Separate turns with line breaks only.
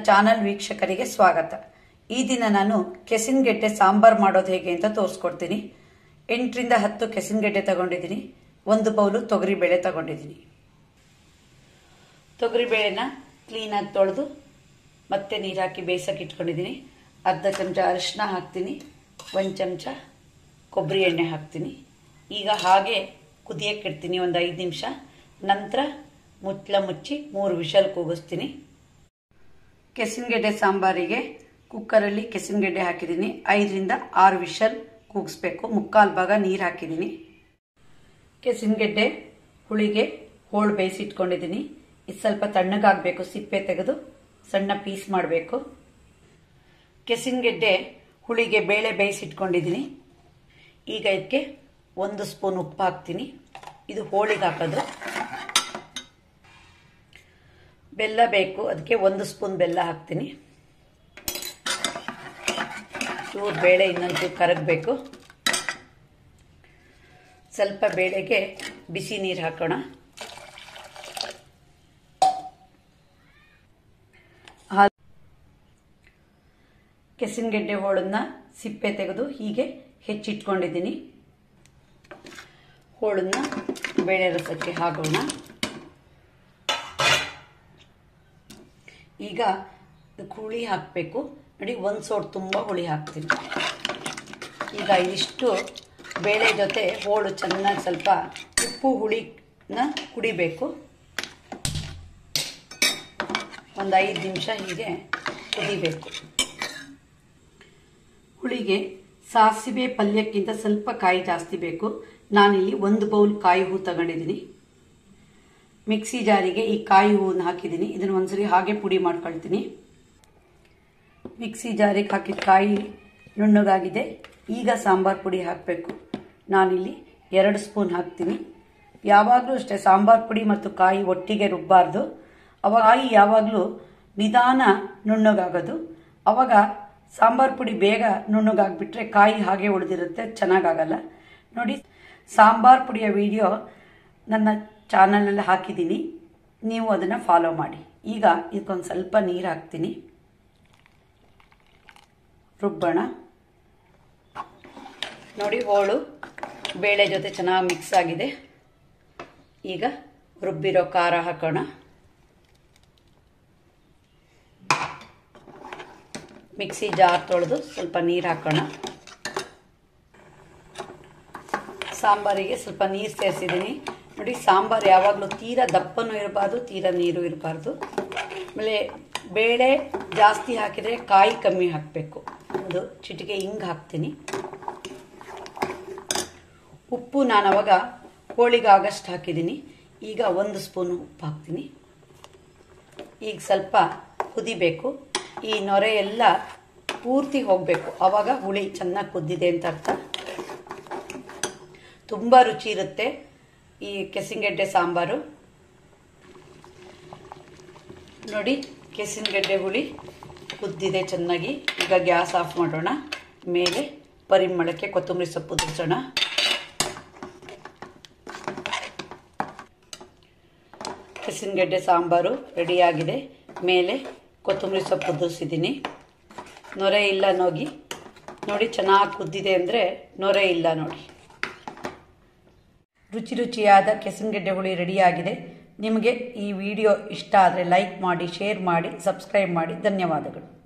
channel ವೀಕ್ಷಕರಿಗೆ ಸ್ವಾಗತ ಈ ದಿನ ನಾನು ಕೆಸಿನ್ಗೆಡ್ಡೆ ಸಾಂಬಾರ್ ಮಾಡೋದು ಹೇಗೆ ಅಂತ ತೋರಿಸ್ಕೊಡ್ತೀನಿ ಎಂಟರಿಂದ ಹತ್ತು ಕೆಸಿನ್ಗೆಡ್ಡೆ ತಗೊಂಡಿದ್ದೀನಿ ಒಂದು ಬೌಲು ತೊಗರಿಬೇಳೆ ತಗೊಂಡಿದ್ದೀನಿ ತೊಗರಿಬೇಳೆನ ಕ್ಲೀನಾಗಿ ತೊಳೆದು ಮತ್ತೆ ನೀರು ಹಾಕಿ ಬೇಯಿಸೋಕೆ ಇಟ್ಕೊಂಡಿದ್ದೀನಿ ಅರ್ಧ ಚಮಚ ಅರಿಶಿನ ಹಾಕ್ತೀನಿ ಒಂದು ಚಮಚ ಕೊಬ್ಬರಿ ಎಣ್ಣೆ ಹಾಕ್ತೀನಿ ಈಗ ಹಾಗೆ ಕುದಿಯಕ್ಕೆ ಇಡ್ತೀನಿ ಒಂದು ಐದು ನಿಮಿಷ ನಂತರ ಮುಚ್ಚಲ ಮುಚ್ಚಿ ಮೂರು ವಿಷಲ್ ಕೂಗಿಸ್ತೀನಿ ಕೆಸಿನಗೆಡ್ಡೆ ಸಾಂಬಾರಿಗೆ ಕುಕ್ಕರಲ್ಲಿ ಕೆಸಿನಗೆಡ್ಡೆ ಹಾಕಿದ್ದೀನಿ ಐದರಿಂದ ಆರು ವಿಷಲ್ ಕೂಗಿಸ್ಬೇಕು ಮುಕ್ಕಾಲು ಭಾಗ ನೀರು ಹಾಕಿದ್ದೀನಿ ಕೆಸಿನಗೆಡ್ಡೆ ಹುಳಿಗೆ ಹೋಳು ಬೇಯಿಸಿಟ್ಕೊಂಡಿದ್ದೀನಿ ಇದು ಸ್ವಲ್ಪ ತಣ್ಣಗಾಗಬೇಕು ಸಿಪ್ಪೆ ತೆಗೆದು ಸಣ್ಣ ಪೀಸ್ ಮಾಡಬೇಕು ಕೆಸಿನಗೆಡ್ಡೆ ಹುಳಿಗೆ ಬೇಳೆ ಬೇಯಿಸಿಟ್ಕೊಂಡಿದ್ದೀನಿ ಈಗ ಇದಕ್ಕೆ ಒಂದು ಸ್ಪೂನ್ ಉಪ್ಪು ಹಾಕ್ತೀನಿ ಇದು ಹೋಳಿಗೆ ಹಾಕೋದು ಬೆಲ್ಲ ಬೇಕು ಅದಕ್ಕೆ ಒಂದು ಸ್ಪೂನ್ ಬೆಲ್ಲ ಹಾಕ್ತೀನಿ ಚೂರು ಬೇಳೆ ಇನ್ನೊಂದು ಕರಗಬೇಕು ಸ್ವಲ್ಪ ಬೇಳೆಗೆ ಬಿಸಿ ನೀರು ಹಾಕೋಣ ಕೆಸಿನಗೆಡ್ಡೆ ಹೋಳನ್ನ ಸಿಪ್ಪೆ ತೆಗೆದು ಹೀಗೆ ಹೆಚ್ಚಿಟ್ಕೊಂಡಿದ್ದೀನಿ ಹೋಳನ್ನ ಬೇಳೆ ರಸಕ್ಕೆ ಹಾಕೋಣ ಈಗ ಹುಳಿ ಹಾಕಬೇಕು ನೋಡಿ ಒಂದು ಸೋಟ್ ತುಂಬ ಹುಳಿ ಹಾಕ್ತೀನಿ ಈಗ ಇದಿಷ್ಟು ಬೇಳೆ ಜೊತೆ ಹೋಳು ಚೆನ್ನಾಗಿ ಸ್ವಲ್ಪ ಉಪ್ಪು ಹುಳಿನ ಕುಡಿಬೇಕು ಒಂದು ಐದು ನಿಮಿಷ ಹೀಗೆ ಕುದಿಬೇಕು ಹುಳಿಗೆ ಸಾಸಿವೆ ಪಲ್ಯಕ್ಕಿಂತ ಸ್ವಲ್ಪ ಕಾಯಿ ಜಾಸ್ತಿ ಬೇಕು ನಾನಿಲ್ಲಿ ಒಂದು ಬೌಲ್ ಕಾಯಿ ಹೂ ತಗೊಂಡಿದ್ದೀನಿ ಮಿಕ್ಸಿ ಜಾರಿಗೆ ಈ ಕಾಯಿ ಹೂವನ್ನು ಹಾಕಿದ್ದೀನಿ ಇದನ್ನು ಒಂದ್ಸರಿ ಹಾಗೆ ಪುಡಿ ಮಾಡ್ಕೊಳ್ತೀನಿ ಮಿಕ್ಸಿ ಜಾರಿಗೆ ಹಾಕಿದ ಕಾಯಿ ನುಣ್ಣಗಾಗಿದೆ ಈಗ ಸಾಂಬಾರು ಪುಡಿ ಹಾಕಬೇಕು ನಾನಿಲ್ಲಿ ಎರಡು ಸ್ಪೂನ್ ಹಾಕ್ತೀನಿ ಯಾವಾಗಲೂ ಅಷ್ಟೇ ಸಾಂಬಾರು ಪುಡಿ ಮತ್ತು ಕಾಯಿ ಒಟ್ಟಿಗೆ ರುಬ್ಬಾರ್ದು ಅವಾಗ ಕಾಯಿ ಯಾವಾಗಲೂ ನಿಧಾನ ನುಣ್ಣಗಾಗೋದು ಅವಾಗ ಸಾಂಬಾರು ಪುಡಿ ಬೇಗ ನುಣ್ಣಗಾಗ್ಬಿಟ್ರೆ ಕಾಯಿ ಹಾಗೆ ಉಳಿದಿರುತ್ತೆ ಚೆನ್ನಾಗಾಗಲ್ಲ ನೋಡಿ ಸಾಂಬಾರು ಪುಡಿಯ ವಿಡಿಯೋ ನನ್ನ ಚಾನಲಲ್ಲಿ ಹಾಕಿದ್ದೀನಿ ನೀವು ಅದನ್ನು ಫಾಲೋ ಮಾಡಿ ಈಗ ಇದಕ್ಕೊಂದು ಸ್ವಲ್ಪ ನೀರು ಹಾಕ್ತೀನಿ ರುಬ್ಬಣ ನೋಡಿ ಹೋಳು ಬೇಳೆ ಜೊತೆ ಚೆನ್ನಾಗಿ ಮಿಕ್ಸ್ ಆಗಿದೆ ಈಗ ರುಬ್ಬಿರೋ ಖಾರ ಹಾಕೋಣ ಮಿಕ್ಸಿ ಜಾರ್ ತೊಳೆದು ಸ್ವಲ್ಪ ನೀರು ಹಾಕೋಣ ಸಾಂಬಾರಿಗೆ ಸ್ವಲ್ಪ ನೀರು ಸೇರಿಸಿದ್ದೀನಿ ನೋಡಿ ಸಾಂಬಾರು ಯಾವಾಗಲೂ ತೀರಾ ದಪ್ಪನೂ ಇರಬಾರ್ದು ತೀರಾ ನೀರು ಇರಬಾರ್ದು ಆಮೇಲೆ ಬೇಳೆ ಜಾಸ್ತಿ ಹಾಕಿದರೆ ಕಾಯಿ ಕಮ್ಮಿ ಹಾಕಬೇಕು ಒಂದು ಚಿಟಿಕೆ ಹಿಂಗೆ ಹಾಕ್ತೀನಿ ಉಪ್ಪು ನಾನು ಅವಾಗ ಹೋಳಿಗೆ ಆಗಷ್ಟು ಹಾಕಿದ್ದೀನಿ ಈಗ ಒಂದು ಸ್ಪೂನು ಉಪ್ಪು ಹಾಕ್ತೀನಿ ಈಗ ಸ್ವಲ್ಪ ಕುದಿಬೇಕು ಈ ನೊರೆ ಎಲ್ಲ ಪೂರ್ತಿ ಹೋಗಬೇಕು ಆವಾಗ ಹುಳಿ ಚೆನ್ನಾಗಿ ಕುದ್ದಿದೆ ಅಂತ ಅರ್ಥ ತುಂಬ ರುಚಿ ಇರುತ್ತೆ ಈ ಕೆಸಿನಗೆಡ್ಡೆ ಸಾಂಬಾರು ನೋಡಿ ಕೆಸಿನಗೆಡ್ಡೆ ಹುಳಿ ಕುದ್ದಿದೆ ಚೆನ್ನಾಗಿ ಈಗ ಗ್ಯಾಸ್ ಆಫ್ ಮಾಡೋಣ ಮೇಲೆ ಪರಿಮಳಕ್ಕೆ ಕೊತ್ತಂಬರಿ ಸೊಪ್ಪು ಉದುರಿಸೋಣ ಕೆಸಿನಗೆಡ್ಡೆ ಸಾಂಬಾರು ರೆಡಿಯಾಗಿದೆ ಮೇಲೆ ಕೊತ್ತಂಬರಿ ಸೊಪ್ಪು ಉದುರಿಸಿದ್ದೀನಿ ನೊರೆ ಇಲ್ಲ ನೋಗಿ ನೋಡಿ ಚೆನ್ನಾಗಿ ಕುದ್ದಿದೆ ಅಂದರೆ ನೊರೆ ಇಲ್ಲ ನೋಡಿ ರುಚಿ ರುಚಿಯಾದ ಕೆಸನ್ಗೆಡ್ಡೆ ಹುಳಿ ರೆಡಿಯಾಗಿದೆ ನಿಮಗೆ ಈ ವಿಡಿಯೋ ಇಷ್ಟ ಆದರೆ ಲೈಕ್ ಮಾಡಿ ಶೇರ್ ಮಾಡಿ ಸಬ್ಸ್ಕ್ರೈಬ್ ಮಾಡಿ ಧನ್ಯವಾದಗಳು